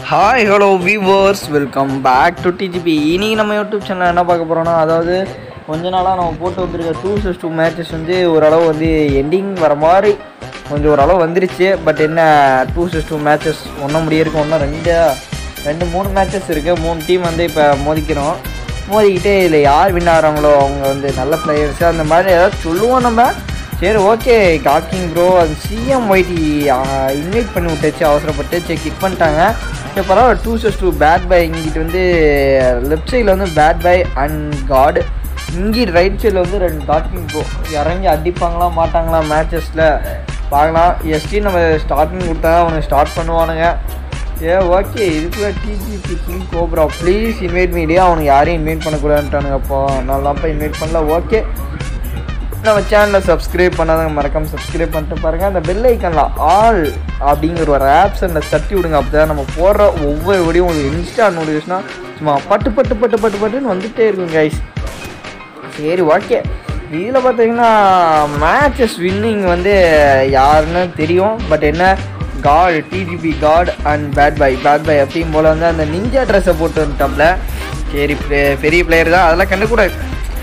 Hi hello viewers welcome back to DGP இன்னைக்கு நம்ம YouTube channel என்ன பார்க்க போகிறோம்னா அதாவது கொஞ்ச நாளாக நம்ம போட்டு வந்திருக்க டூ சிக்ஸ் டூ மேட்சஸ் வந்து ஓரளவு வந்து எண்டிங் வர மாதிரி கொஞ்சம் ஓரளவு வந்துருச்சு பட் என்ன டூ சிக்ஸ் டூ மேட்சஸ் ஒன்றும் முடியிருக்கு ஒன்றும் ரெண்டு ரெண்டு மூணு மேட்சஸ் இருக்குது மூணு டீம் வந்து இப்போ மோதிக்கிறோம் மோதிக்கிட்டு இதில் யார் வின் ஆகிறாங்களோ அவங்க வந்து நல்ல பிளேயர்ஸ் அந்த மாதிரி ஏதாவது சொல்லுவோம் நம்ம சரி ஓகே காக்கிங் ப்ரோ அது சிஎம் ஒய்டி இன்வைட் பண்ணி விட்டுச்சு அவசரப்பட்டு சரி கிக் பண்ணிட்டாங்க சரி பரவாயில்ல too sus too bad boy இங்கிட்டு வந்து லெஃப்ட் சைடில் வந்து பேட் பை அண்ட் காட் இங்கிட்டு ரைட் சைடில் வந்து ரெண்டு காக்கிங் ப்ரோ இறங்கி அடிப்பாங்களா மாட்டாங்களா மேட்சஸில் பார்க்கலாம் எஸ்டி நம்ம ஸ்டார்டிங் கொடுத்தா அவனுக்கு ஸ்டார்ட் பண்ணுவானுங்க ஏ ஓகே இதுக்குள்ள DGP king cobra please invite media அவனுக்கு யாரையும் இன்வைட் பண்ணக்கூடாதுன்ட்டானுங்க அப்போ நல்லாப்பா இன்வைட் பண்ணல ஓகே நம்ம சேனலை சப்ஸ்கிரைப் பண்ணாதவங்க மறக்காம சப்ஸ்கிரைப் பண்ணிட்டு பாருங்க அந்த பெல் ஐக்கன்ல ஆல் அப்படிங்கிற ஒரு ஆப்ஷனில் தட்டி விடுங்க அப்போ தான் நம்ம போடுற ஒவ்வொரு வீடியோ உங்களுக்கு இன்ஸ்டா நோட்டிஃபிகேஷனாக சும்மா பட்டு பட்டு பட்டு பட்டு பட்டுன்னு வந்துட்டே இருக்கும் கைஸ் சரி ஓகே இதில் பார்த்தீங்கன்னா மேட்சஸ் வின்னிங் வந்து யாருன்னு தெரியும் பட் என்ன God DGP God and bad boy bad boy எப்பயும் போல் வந்து அந்த நிஞ்சா ட்ரெஸ்ஸை போட்டு வந்துட்டோம்ல சரி பெ- பெரிய பிளேயர் தான் அதெல்லாம் கண்டுக்கூடாது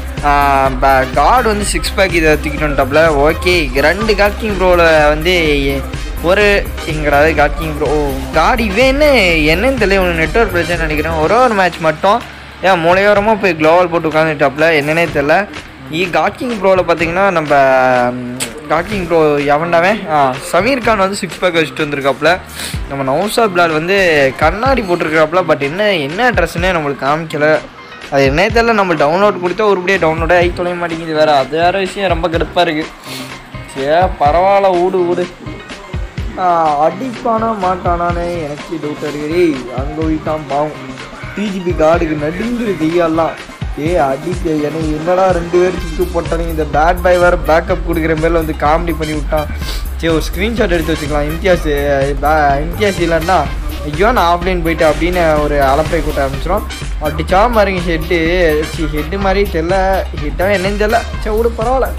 காட் வந்து சிக்ஸ் பேக் இதை தூக்கிட்டு வந்துட்டாப்ல ஓகே ரெண்டு காட்கிங் ப்ரோவில் வந்து ஒரு எங்கடாவது காட்கிங் ப்ரோ காட் இவன் என்ன என்னன்னு தெரியல உனக்கு நெட்ஒர்க் பிரச்சனை நினைக்கிறேன் ஒரே ஒரு மேட்ச் மட்டும் ஏன் மூலையோரமாக போய் க்ளோவல் போட்டு உட்காந்துட்டாப்ல என்னன்னே தெரில ஈ காட்கிங் ப்ரோவில் பார்த்தீங்கன்னா நம்ம காட்கிங் ப்ரோ எவன்டாவே ஆ சமீர் கான் வந்து சிக்ஸ் பேக் வச்சுட்டு வந்திருக்காப்புல நம்ம நௌசா பிளால் வந்து கண்ணாடி போட்டிருக்காப்புல பட் என்ன என்ன ட்ரெஸ்ஸுன்னே நம்மளுக்கு காமிக்கல அது என்ன தெரியல நம்ம டவுன்லோட் கொடுத்தா ஒருபடியே டவுன்லோடே ஆகி தொலைய மாட்டேங்குது வேறு அது வேறு விஷயம் ரொம்ப கடுப்பாக இருக்குது சே பரவாயில்ல ஊடு ஊடு ஆஹ் அடிப்பானா மாட்டானானே எனக்கு டவுட் அடிக்கடி அங்கே போயிட்டான் பாவம் டிஜிபி கார்டுக்கு நடுங்குது கையெல்லாம் ஏ அடிக்க எனக்கு என்னடா ரெண்டு பேர் சுட்டு போட்டானுங்க இந்த பேட் பாய் வேறு பேக்கப் கொடுக்குற மேல வந்து காமெடி பண்ணி விட்டான் சரி ஒரு ஸ்க்ரீன்ஷாட் எடுத்து வச்சுக்கலாம் இம்தியாஸ் பே- இம்தியாஸ் இல்லைன்னா ஐயோ நான் ஆஃப்லைன் போயிட்டு அப்படின்னு ஒரு அலப்பை கூட்ட ஆரம்பிச்சிடும் அடிச்சா மாதிரிங்க ஹெட்டு சி ஹெட்டு மாதிரி தெரில ஹெட்டாக என்னன்னு தெரில சரி விடு பரவாயில்ல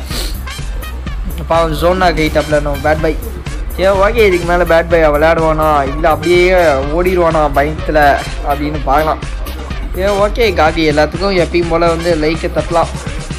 பாவம் ஜோனா கைட்டாப்ல நம்ம பேட் பை சரி ஓகே இதுக்கு மேலே பேட் பை விளையாடுவானா இல்லை அப்படியே ஓடிடுவானா பயத்தில் அப்படின்னு பார்க்கலாம் சரி ஓகே காக்கி எல்லாத்துக்கும் எப்பயும் போல் வந்து லைக்கை தட்டலாம்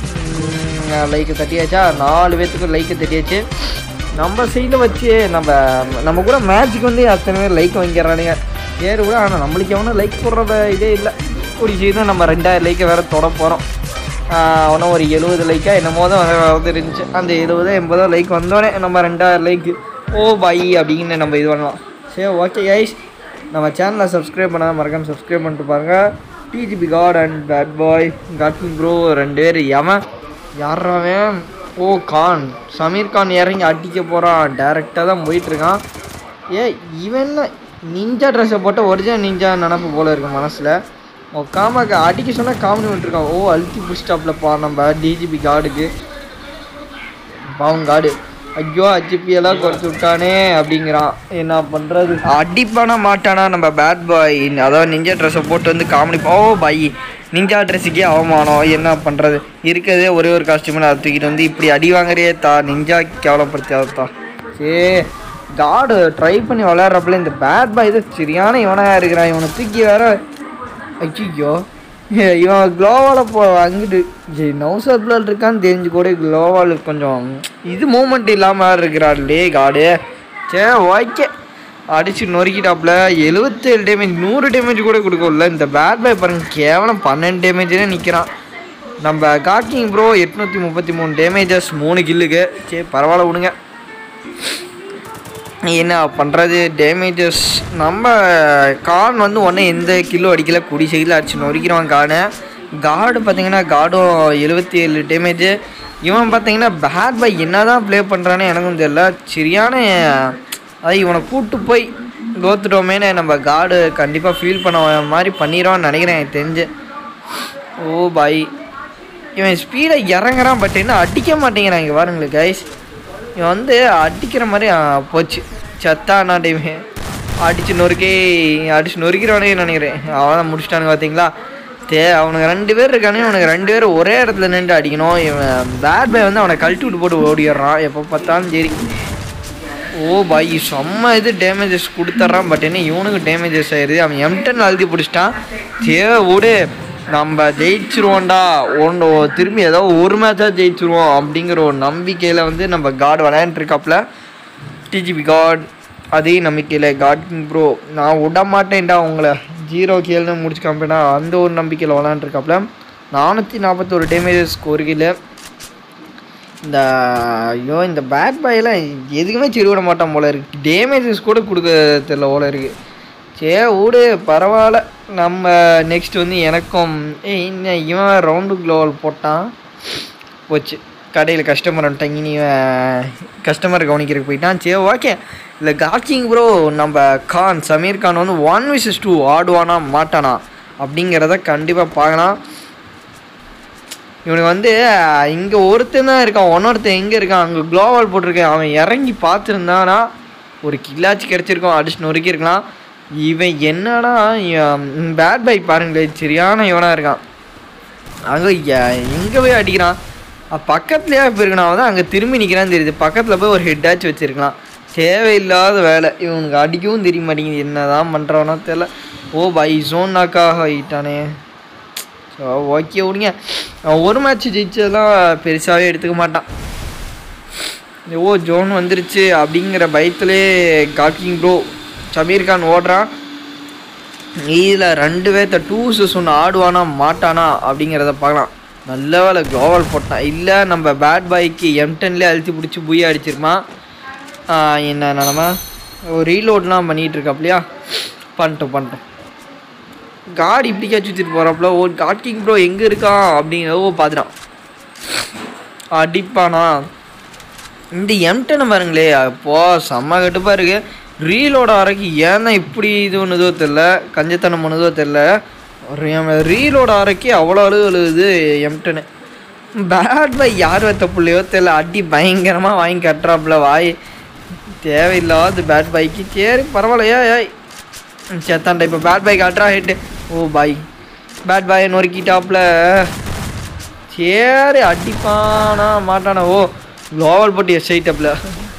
லைக்கை தட்டியாச்சா நாலு பேர்த்துக்கும் லைக்கை தட்டியாச்சு நம்ம சைடில் வச்சு நம்ம நம்ம கூட மேட்ச்சுக்கு வந்து அத்தனை பேர் லைக் வாங்கிடுறானுங்க ஏறு கூட ஆனால் நம்மளுக்கு எவனும் லைக் போடுற இதே இல்லை ஒரு செய்து நம்ம ரெண்டாயிரம் லைக்கை வேறு தொட போகிறோம் அவனும் ஒரு எழுபது லைக்கா என்னமோ தான் வந்து- வந்து இருந்துச்சு அந்த எழுபதோ எண்பதோ லைக் வந்தோடனே நம்ம ரெண்டாயிரம் லைக்கு ஓ பை அப்படின்னு நம்ம இது பண்ணலாம் சரி ஓகே கைஸ் நம்ம சேனலை சப்ஸ்கிரைப் பண்ணாத மறக்காம சப்ஸ்கிரைப் பண்ணிட்டு பாருங்க DGP God and bad boy God King bro ரெண்டு பேர் எவன் யாராவன் ஓ கான் சமீர் கான் இறங்கி அடிக்க போகிறான் டேரெக்டாக தான் போயிட்டுருக்கான் ஏ இவன் நிஞ்சா ட்ரெஸ்ஸை போட்ட ஒரிஜினல் நிஞ்சா நினப்பு போல இருக்கு மனசில் உக்காம அடிக்க சொன்னால் காமெடி பண்ணிட்டுருக்கான் ஓ அழுத்தி புஷ்டாப்லப்பா நம்ம டிஜிபி கார்டுக்கு பாவம் காடு ஐயோ ஹச்பி எல்லாம் குறைச்சி விட்டானே அப்படிங்கிறான் என்ன பண்ணுறது அடிப்பானா மாட்டானா நம்ம பேட் பாய் அதாவது நிஞ்சா ட்ரெஸ்ஸை போட்டு வந்து காமெடி ஓ பாய் நிஞ்சா ட்ரெஸ்ஸுக்கே அவமானம் என்ன பண்ணுறது இருக்கிறதே ஒரே ஒரு காஸ்டியூமில் அதை தூக்கிட்டு வந்து இப்படி அடி வாங்குறியே தா நிஞ்சா கேவலப்படுத்தாதா சே காடு ட்ரை பண்ணி விளையாடுறப்பல இந்த பேட் பாய் இது சரியான இவனாக இருக்கிறான் இவனை தூக்கி வேற ஐயோ இவன் க்ளோவால் போ அங்கிட்டு நௌசர் பிளால் இருக்கான்னு தெரிஞ்சு கூட க்ளோவால் கொஞ்சம் இது மூமெண்ட் இல்லாமல் இருக்கிறார் லே காடு சே ஓகே அடிச்சு நொறுக்கிட்டாப்புல எழுபத்தேழு டேமேஜ் நூறு டேமேஜ் கூட கொடுக்கல இந்த பேட் பாய் பாருங்க கேவலம் பன்னெண்டு டேமேஜ்னே நிற்கிறான் நம்ம காக்கிங் ப்ரோ எட்நூற்றி முப்பத்தி மூணு டேமேஜஸ் மூணு கில்லுக்கு சரி பரவாயில்ல விடுங்க என்ன பண்ணுறது டேமேஜஸ் நம்ம கான் வந்து ஒன்றும் எந்த கிலோ அடிக்கல குடி சைடில் அடிச்சு நொறுக்கிறவன் கானை காடு பார்த்தீங்கன்னா காடும் எழுபத்தி ஏழு டேமேஜு இவன் பார்த்தீங்கன்னா பேட் பை என்ன தான் ப்ளே பண்ணுறானே எனக்கும் தெரியல சரியான அது இவனை கூட்டு போய் தோத்துட்டோமேனு நம்ம காடு கண்டிப்பாக ஃபீல் பண்ண மாதிரி பண்ணிடுவான்னு நினைக்கிறேன் எனக்கு தெரிஞ்சு ஓ பாய் இவன் ஸ்பீடை இறங்குறான் பட் என்ன அடிக்க மாட்டேங்கிறான் இங்கே பாருங்களேன் கைஸ் இவன் வந்து அடிக்கிற மாதிரி ஆ, போச்சு சத்தானா இவன் அடிச்சு நொறுக்கே அடிச்சு நொறுக்கிறவனே நினைக்கிறேன் அவன் முடிச்சிட்டானுங்க பார்த்தீங்களா தே அவனுக்கு ரெண்டு பேர் இருக்கானே அவனுக்கு ரெண்டு பேரும் ஒரே இடத்துல நின்று அடிக்கணும் இவன் பேட் பை வந்து அவனை கழட்டி விட்டு போட்டு ஓடிடுறான் எப்போ பார்த்தாலும் சரி ஓ பாய் செம்ம இது டேமேஜஸ் கொடுத்துட்றான் பட் என்ன இவனுக்கு டேமேஜஸ் ஆயிடுது அவன் எம்டன் அழுதி பிடிச்சிட்டான் சே விடு நம்ம ஜெயிச்சிருவோம்டா ஒன்று திரும்பி ஏதோ ஒரு மேட்சாக ஜெயிச்சிருவோம் அப்படிங்கிற ஒரு நம்பிக்கையில் வந்து நம்ம காட் விளையாண்டுருக்காப்புல டிஜிபி காட் அதே நம்பிக்கையில் காட் கிங் ப்ரோ நான் விட மாட்டேன்டா உங்களை ஜீரோ கேள்னு முடிச்சு காமிப்பேனா அந்த ஒரு நம்பிக்கையில் விளாண்டுருக்காப்புல நானூற்றி நாற்பத்தோரு டேமேஜஸ் ஒரு கிலோ இந்த ஐயோ இந்த பேட் பாயெல்லாம் எதுக்குமே சரி விட மாட்டான் போல இருக்கு டேமேஜஸ் கூட கொடுக்க தெரியல போல இருக்கு சே விடு பரவாயில்ல நம்ம நெக்ஸ்ட் வந்து எனக்கும் ஏய் இன்னும் இவன் ரவுண்டு க்ளோவல் போட்டான் போச்சு கடையில் கஸ்டமர் வந்துட்டாங்க நீ கஸ்டமர் கவனிக்கிறதுக்கு போயிட்டான் சரி ஓகே இல்லை காக்கிங் ப்ரோ நம்ம கான் சமீர் கான் வந்து ஒன் விசஸ் டூ ஆடுவானா மாட்டானா அப்படிங்கிறத கண்டிப்பாக பார்க்கலாம் இவனுக்கு வந்து இங்கே ஒருத்தன் தான் இருக்கான் ஒன்னொருத்தன் எங்கே இருக்கான் அங்கே க்ளோவால் போட்டிருக்கேன் அவன் இறங்கி பார்த்துருந்தானா ஒரு கில்லாச்சு கிடச்சிருக்கோம் அடிச்சு நொறுக்கியிருக்கலாம் இவன் என்னடா பேட் பை பாருங்களேன் சரியான இவனாக இருக்கான் அங்கே எங்கே போய் அடிக்கிறான் அஹ் பக்கத்துலயே போயிருக்கணும் அவன் தான் அங்கே திரும்பி நிற்கிறான்னு தெரியுது பக்கத்தில் போய் ஒரு ஹெட்டாச்சும் வச்சிருக்கலாம் தேவையில்லாத வேலை இவனுக்கு அடிக்கவும் தெரிய மாட்டேங்குது என்னதான் பண்ணுறானோ தெரில ஓ பை ஜோன் நாக்காக ஆகிட்டானே ஸோ ஓகே விடுங்க அவன் ஒரு மேட்ச் ஜெயிச்சதெல்லாம் பெருசாகவே எடுத்துக்க மாட்டான் ஓ ஜோன் வந்துருச்சு அப்படிங்கிற பயத்திலே காக்கிங் ப்ரோ சமீர் கான் ஓடுறான் இதில் ரெண்டு பேர்த்த டூ சிஸ் ஒன்று ஆடுவானா மாட்டானா அப்படிங்கிறத பார்க்கலாம் நல்ல வேலை க்ளோவல் போட்டான் இல்லை நம்ம பேட் பாய்க்கு எம்டன்லேயே அழுத்தி பிடிச்சி புய்ய அடிச்சிருப்பான் ஆஹ் என்ன நிலமை ஒரு ரீலோட்லாம் பண்ணிகிட்டு இருக்காப்லையா பண்ணிட்டோம் பண்ணிட்டோம் காட் இப்படி கேட்ச் வச்சுட்டு போகிறாப்புல ஓ காட் கிங் ப்ரோ எங்கே இருக்கான் அப்படிங்கிறத ஓ பார்த்துட்டான் அடிப்பானா இந்த எம்டனை பாருங்களே அப்போ செம்ம கட்டுப்பாக இருக்கு ரீலோட அரைக்கு ஏன் தான் இப்படி இது பண்ணுதோ தெரில கஞ்சத்தனம் பண்ணுதோ தெரில ரீலோட அரைக்கு அவ்வளோ அழுது அழுகுது எம்டனு பேட் பை யார் வைத்த பிள்ளையோ தெரில அடி பயங்கரமாக வாங்கி கட்டுறாப்புல வாய் தேவையில்லாத பேட் பைக்கு சரி பரவாயில்லையா ஏய் சேத்தான்டா இப்போ பேட் பைக் அட்ரா ஹிட்டு ஓ பாய் பேட் பாயை நொறுக்கிட்டாப்புல சரி அடிப்பானா மாட்டானா ஓ க்ளோவல் போட்டு எஸ் ஐட்டப்பில்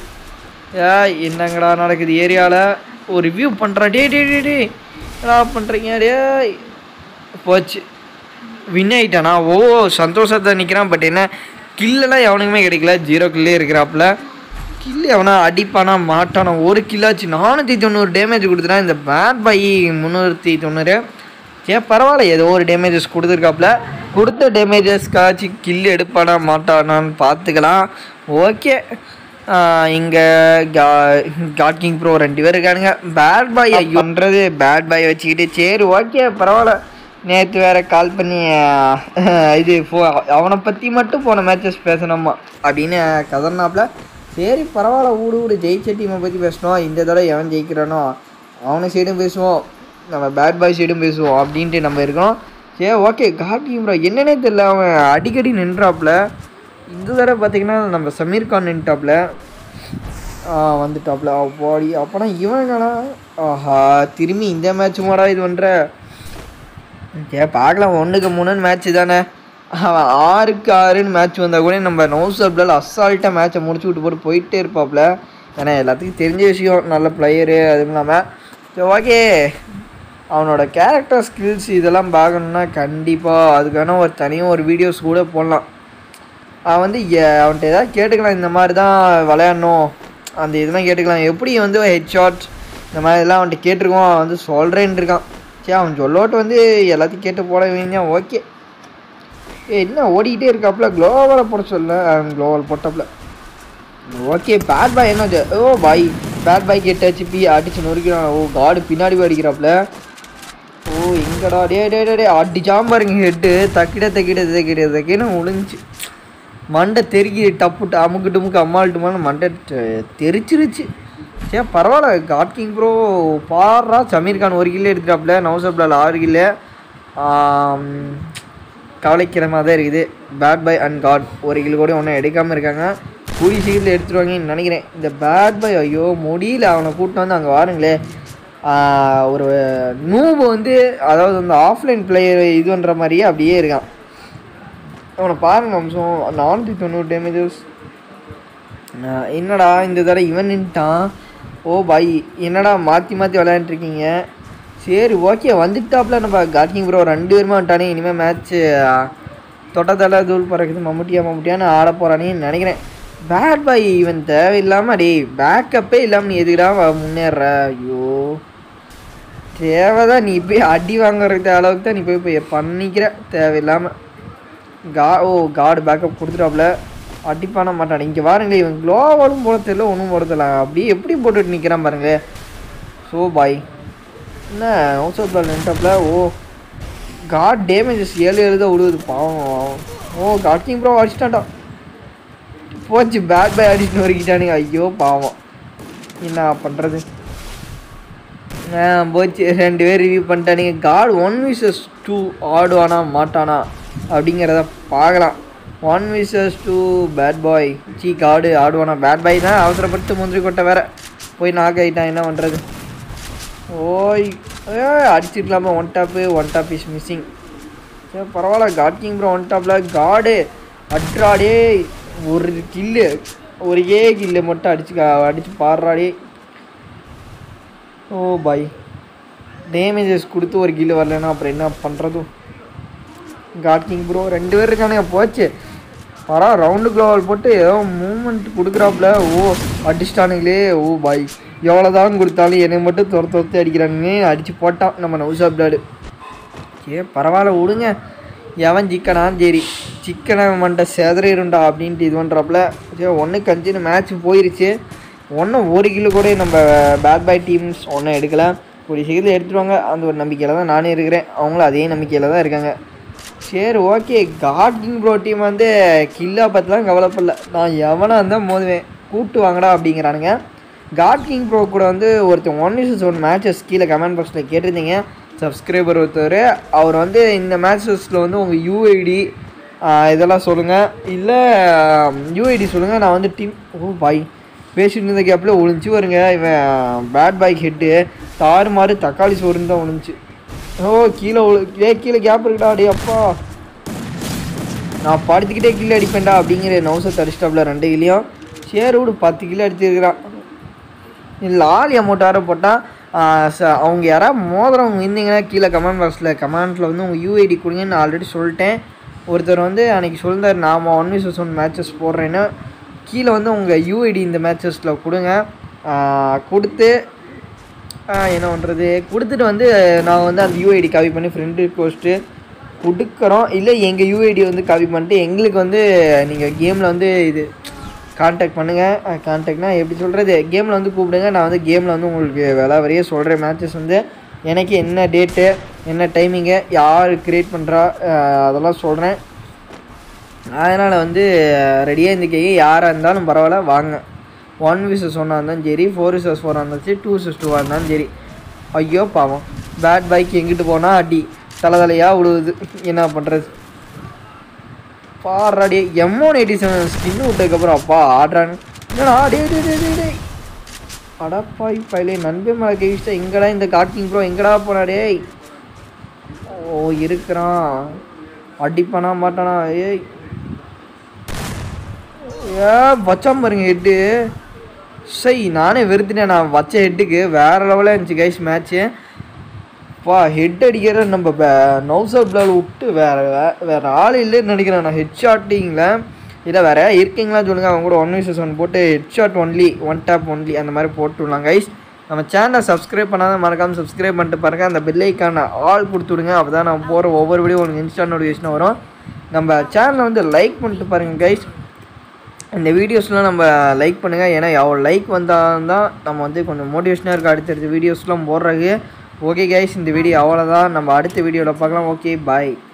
ஏ என்னங்கடா நடக்குது ஏரியாவில் ஒரு ரிவ்யூ பண்ணுறா டே டே டே டே என்னடா பண்ணுறீங்க டே போச்சு வின் ஆயிட்டானா ஓ சந்தோஷத்தை நிற்கிறான் பட் என்ன கில்லெல்லாம் எவனுக்குமே கிடைக்கல ஜீரோ கில்லே இருக்கிறாப்புல கில்லு எவனா அடிப்பானா மாட்டானா ஒரு கில்லாச்சு நானூற்றி தொண்ணூறு டேமேஜ் கொடுத்துட்டான் இந்த பேட் பை முந்நூற்றி தொண்ணூறு சே பரவாயில்ல ஏதோ ஒரு டேமேஜஸ் கொடுத்துருக்காப்புல கொடுத்த டேமேஜஸ்க்காச்சு கில் எடுப்பானா மாட்டானான்னு பார்த்துக்கலாம் ஓகே இங்கே கா காட் கிங் ப்ரோ ரெண்டு பேர் இருக்கானுங்க பேட் பாய் பண்ணுறது பேட் பாய் வச்சுக்கிட்டு சரி ஓகே பரவாயில்ல நேற்று வேற கால் பண்ணி ஆஹ், இது ஃபோ அவனை பற்றி மட்டும் போன மேட்சஸ் பேசணுமா அப்படின்னு கதர்னாப்புல சரி பரவாயில்ல ஊடு ஊடு ஜெயிச்ச டீமை பற்றி பேசணும் இந்த தடவை எவன் ஜெயிக்கிறானோ அவனை சைடும் பேசுவோம் நம்ம பேட் பாய் சைடும் பேசுவோம் அப்படின்ட்டு நம்ம இருக்கோம் சரி ஓகே காட்டி ப்ரோ என்னன்னே தெரியல அவன் அடிக்கடி நின்றாப்புல இந்த தடவை பார்த்தீங்கன்னா நம்ம சமீர் கான் நின்ட்டாப்புல வந்துட்டாப்புல பாடி அப்போனா இவன் என்னடா ஆஹா திரும்பி இந்த மேட்ச் மாடா இது பண்ணுற சரி பார்க்கலாம் ஒன்றுக்கு மூணுன்னு மேட்ச்சு தானே அவன் ஆறுக்கு ஆறுன்னு மேட்ச் வந்தால் கூட நம்ம நோசப்லால் அசால்ட்டாக மேட்சை முடிச்சு விட்டு போட்டு போயிட்டே இருப்பாப்புல ஏன்னா எல்லாத்துக்கும் தெரிஞ்ச விஷயம் நல்ல பிளேயரு அதுவும் இல்லாமல் சரி ஓகே அவனோட கேரக்டர் ஸ்கில்ஸ் இதெல்லாம் பார்க்கணுன்னா கண்டிப்பாக அதுக்கான ஒரு தனியாக ஒரு வீடியோஸ் கூட போடலாம் அவன் வந்து எ- அவன்கிட்ட ஏதாவது கேட்டுக்கலாம் இந்த மாதிரி தான் விளையாடணும் அந்த இதெல்லாம் கேட்டுக்கலாம் எப்படி வந்து ஹெட் ஷாட் இந்த மாதிரிலாம் அவன்கிட்ட கேட்டிருக்கோம் அவன் வந்து சொல்கிறேன்னு இருக்கான் சரி அவன் சொல்லோட்டு வந்து எல்லாத்தையும் கேட்டு போட வேண்டிய ஓகே ஏ என்ன ஓடிக்கிட்டே இருக்காப்புல க்ளோவலை போட சொல்ல க்ளோவல் போட்டாப்புல ஓகே பேட் பாய் என்ன இது? ஓ பாய் பேட் பாய் கேட்டு ஹெச்பி அடிச்சு நொறுக்கிறான் ஓ காடு பின்னாடி போய் அடிக்கிறாப்புல ஓ எங்கடா டே டே டே டே அடிச்சாம பாருங்க ஹெட்டு தக்கிட தக்கிட தக்கிட தக்கின்னு ஒளிஞ்சு மண்டை தெருக்கி டப்பு அமுக்கு டுமுக்கு அம்மாள் டுமான்னு மண்டை தெ- தெரிச்சிருச்சு சரி பரவாயில்ல காட் கிங் ப்ரோ பாடுறா சமீர் கான் ஒரு கில்லு எடுத்துட்டாப்புல நவசப்லால் ஆறு கில்லு கவலைக்கிடமாக தான் இருக்குது பேட் பை அண்ட் காட் ஒரு கிலோ கூட ஒன்றும் எடுக்காமல் இருக்காங்க கூலி சீக்கிரத்தில் எடுத்துருவாங்கன்னு நினைக்கிறேன் இந்த பேட் பை ஐயோ முடியல அவனை கூப்பிட்டு வந்து அங்கே வாருங்களே ஆஹ் ஒரு நூபு வந்து அதாவது அந்த ஆஃப்லைன் பிளேயர் இது பண்ணுற மாதிரியே அப்படியே இருக்கான் அவனை பாருங்க அம்சம் நானூற்றி தொண்ணூறு டேமேஜஸ் அஹ் என்னடா இந்த தடவை இவன் நின்ட்டான் ஓ பாய் என்னடா மாற்றி மாற்றி விளையாண்டுருக்கீங்க சரி ஓகே வந்துட்டாப்ல நம்ம காட்கிங் ப்ரோ ரெண்டு பேருமே வந்துட்டானே இனிமேல் மேட்ச்சு தொட்டத்தலை தூள் பறக்குது மம்முட்டியா மம்முட்டியான்னு ஆட போகிறானேன்னு நினைக்கிறேன் பேட் பாய் இவன் தேவையில்லாமல் டேய் பேக்கப்பே இல்லாமல் நீ எதுக்குடா வ- முன்னேறுற ஐயோ தேவைதான் நீ போய் அடி வாங்குறதுக்கு அளவுக்கு தான் நீ போய் போய் பண்ணிக்கிற தேவையில்லாமல் கா ஓ காடு பேக்கப் கொடுத்துட்டாப்புல அடி பண்ண மாட்டான் இங்கே பாருங்களே இவன் க்ளோவலும் போட தெரியல ஒன்றும் போட தெரியல அப்படியே எப்படி போட்டுட்டு நிற்கிறான் பாருங்களே ஸோ பாய் என்ன ஹவுஸ் ஆஃப் பால் நின்ட்டாப்புல ஓ காட் டேமேஜஸ் ஏழு ஏழு தான் விடுவது பாவம் ஓ காட் கிங் ப்ரோ அடிச்சிட்டான்டா போச்சு பேட் பாய் அடிச்சுட்டு வரைக்கிட்டானுங்க ஐயோ பாவம் என்ன பண்ணுறது ஆ போச்சு ரெண்டு பேர் ரிவ்யூ பண்ணிட்டானுங்க காட் ஒன் விசஸ் டூ ஆடுவானா மாட்டானா அப்படிங்கிறத பார்க்கலாம் one versus two bad boy சி காடு ஆடுவானா பேட் பாய் தான் அவசரப்பட்டு முந்திரி கொட்டை வேற போய் நாக் ஆகிட்டான் என்ன பண்ணுறது ஓய் ஏ அடிச்சிருக்கலாமா one tap one tap is missing சரி பரவாயில்ல காட் கிங் ப்ரோ ஒன் டாப்பில் காடு அட்ராடே ஒரு கில்லு ஒரே கில்லு மட்டும் அடிச்சு அடிச்சு பாடுறாடே ஓ பாய் டேமேஜஸ் கொடுத்து ஒரு கில்லு வரலன்னா அப்புறம் என்ன பண்ணுறதும் காட் கிங் ப்ரோ ரெண்டு பேர் இருக்கானுங்க போச்சு பரா ரவுண்டு க்ளோவல் போட்டு ஏதோ மூமெண்ட் கொடுக்குறாப்புல ஓ அடிச்சிட்டானுங்களே ஓ பாய் எவ்வளோதான் கொடுத்தாலும் என்னை மட்டும் துர துரத்து அடிக்கிறானுங்க அடித்து போட்டான் நம்ம நவுசா பிளாடு ஏ பரவாயில்ல விடுங்க எவன் சிக்கனா சரி சிக்கனை மண்டை செதறிடும்டா அப்படின்ட்டு இது பண்ணுறாப்புல சரி ஒன்று கஞ்சின்னு மேட்ச் போயிருச்சு ஒன்றும் ஒரு கிலோ கூட நம்ம பேட் பாய் டீம்ஸ் ஒன்றும் எடுக்கல கூடிய சீக்கிரத்தில் எடுத்துருவாங்க அந்த ஒரு நம்பிக்கையில் தான் நானே இருக்கிறேன் அவங்களும் அதே நம்பிக்கையில் தான் இருக்காங்க சரி ஓகே காட்கிங் ப்ரோ டீம் வந்து கில்லா பற்றிலாம் கவலைப்படல நான் எவனாக இருந்தால் மோதுவேன் கூப்பிட்டு வாங்கடா அப்படிங்கிறானுங்க காட் கிங் ப்ரோ கூட வந்து ஒருத்தன் ஒன் விசஸ் ஒன் மேட்சஸ் கீழே கமெண்ட் பாக்ஸில் கேட்டிருந்தீங்க சப்ஸ்கிரைபர் ஒருத்தர் அவர் வந்து இந்த மேட்சஸில் வந்து உங்கள் யூஐடி இதெல்லாம் சொல்லுங்கள் இல்லை யூஐடி சொல்லுங்கள் நான் வந்து டீம் ஓ பாய் பேசிட்டு இருந்த கேப்பில் ஒளிஞ்சு வருங்க இவன் பேட் பாய்க் ஹெட்டு தாறுமாறு தக்காளி சோறுன்னு தான் ஒளிஞ்சு ஓ கீழே ஒளி- ஏ கீழே கேப் இருக்குடா அடே அப்பா நான் படுத்துக்கிட்டே கிலோ அடிப்பேன்டா அப்படிங்கிற நவுசத்தை அடிச்சிட்டாப்ல ரெண்டு கிலியும் சரி விடு பத்து கிலோ அடிச்சிருக்கிறான் இல்லை ஆள் அமௌண்ட் வேறு போட்டால் அவங்க யாராவது மோதிரவங்க இருந்தீங்கன்னா கீழே கமெண்ட் பாக்ஸில் கமெண்ட்டில் வந்து உங்கள் யூஐடி கொடுங்கன்னு நான் ஆல்ரெடி சொல்லிட்டேன் ஒருத்தர் வந்து அன்றைக்கி சொல்லிருந்தார் நாம் ஒன் விசஸ் ஒன் மேட்சஸ் போடுறேன்னு கீழே வந்து உங்கள் யூஐடி இந்த மேட்சஸில் கொடுங்க ஆஹ் கொடுத்து ஆஹ் என்ன பண்ணுறது கொடுத்துட்டு வந்து நான் வந்து அந்த யூஐடி காப்பி பண்ணி ஃப்ரெண்டு போஸ்ட்டு கொடுக்குறோம் இல்லை எங்கள் யூஐடி வந்து காப்பி பண்ணிட்டு எங்களுக்கு வந்து நீங்கள் கேமில் வந்து இது கான்டாக்ட் பண்ணுங்கள் கான்டாக்ட்னா எப்படி சொல்கிறது கேமில் வந்து கூப்பிடுங்க நான் வந்து கேமில் வந்து உங்களுக்கு விலை வரைய சொல்கிறேன் மேட்சஸ் வந்து எனக்கு என்ன டேட்டு என்ன டைமிங்கு யார் க்ரியேட் பண்ணுறா அதெல்லாம் சொல்கிறேன் அதனால் வந்து ரெடியாக இருந்துக்கீங்க யாராக இருந்தாலும் பரவாயில்ல வாங்க ஒன் விசஸ் ஒன்னாக இருந்தாலும் சரி ஃபோர் விசஸ் ஃபோராக இருந்தாலும் சரி டூ விசஸ் டூவாக இருந்தாலும் சரி ஐயோ பாவம் பேட் பைக் எங்கிட்டு போனால் அடி தலை தலையாக விழுவுது என்ன பண்ணுறது பாடுறாடி எம்ஒன் எயிட்டி செவன் ஸ்கின் விட்டதுக்கப்புறம் அப்பா ஆடுறாங்க என்னடா டே டே டே டே டே அடப்பாய் பயிலே நண்பே மலை கேவிஸ்டா எங்கடா இந்த காட்டிங் ப்ரோ எங்கடா போனா டேய் ஓ இருக்கிறான் அடிப்பானா மாட்டானா ஏய் ஏ வச்சான் பாருங்க ஹெட்டு சை நானே வெறுத்துட்டேன் நான் வச்ச ஹெட்டுக்கு வேற லெவலாக இருந்துச்சு கைஸ் மேட்ச்சு பா ஹெட் அடிக்கிற நம்ம நௌசர் பிளால் விட்டு வேற வே- வேற ஆள் இல்லைன்னு நினைக்கிறேன் நான் ஹெட் ஷாட்டிங்கில் இல்லை வேற இருக்கீங்களா சொல்லுங்கள் அவங்க கூட ஒன் விசஸ் ஒன் போட்டு head shot only one tap only அந்த மாதிரி போட்டு விடலாம் கைஸ் நம்ம சேனலை சப்ஸ்கிரைப் பண்ணாத மறக்காமல் சப்ஸ்கிரைப் பண்ணிட்டு பாருங்க அந்த பெல்லைக்கான ஆல் கொடுத்து விடுங்க அப்போ தான் நம்ம போகிற ஒவ்வொரு வீடியோ உங்களுக்கு இன்ஸ்டா நோட்டிஃபிகேஷன் வரும் நம்ம சேனலை வந்து லைக் பண்ணிட்டு பாருங்கள் கைஸ் இந்த வீடியோஸ்லாம் நம்ம லைக் பண்ணுங்கள் ஏன்னா எவ்வளோ லைக் வந்தால் தான் நம்ம வந்து கொஞ்சம் மோட்டிவேஷனாக இருக்க அடுத்தடுத்த வீடியோஸ்லாம் போடுறதுக்கு ஓகே கைஸ் இந்த வீடியோ அவ்வளோதான் நம்ம அடுத்த வீடியோவில் பார்க்கலாம் ஓகே பாய்